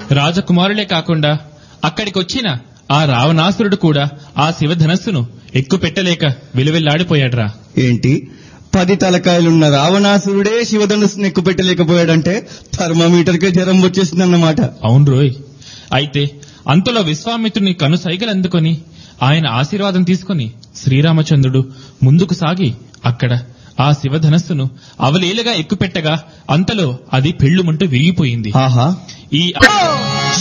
రాజకుమారులే కాకుండా అక్కడికొచ్చిన ఆ రావణాసురుడు కూడా ఆ శివధనస్సును ఎక్కుపెట్టలేక విలువెల్లాడిపోయాడ్రా ఏంటి పది తలకాయలున్న రావణాసురుడే శివధనుస్సును ఎక్కువ పెట్టలేకపోయాడంటే థర్మామీటర్కే జ్వరం వచ్చేసిందన్నమాట అవును రోయ్ అయితే అంతలో విశ్వామిత్రుని కనుసైగలు అందుకొని ఆయన ఆశీర్వాదం తీసుకొని శ్రీరామచంద్రుడు ముందుకు సాగి అక్కడ ఆ శివధనస్సును అవలీలగా ఎక్కుపెట్టగా అంతలో అది పెళ్లుమంటూ విరిగిపోయింది ఆహా ఈ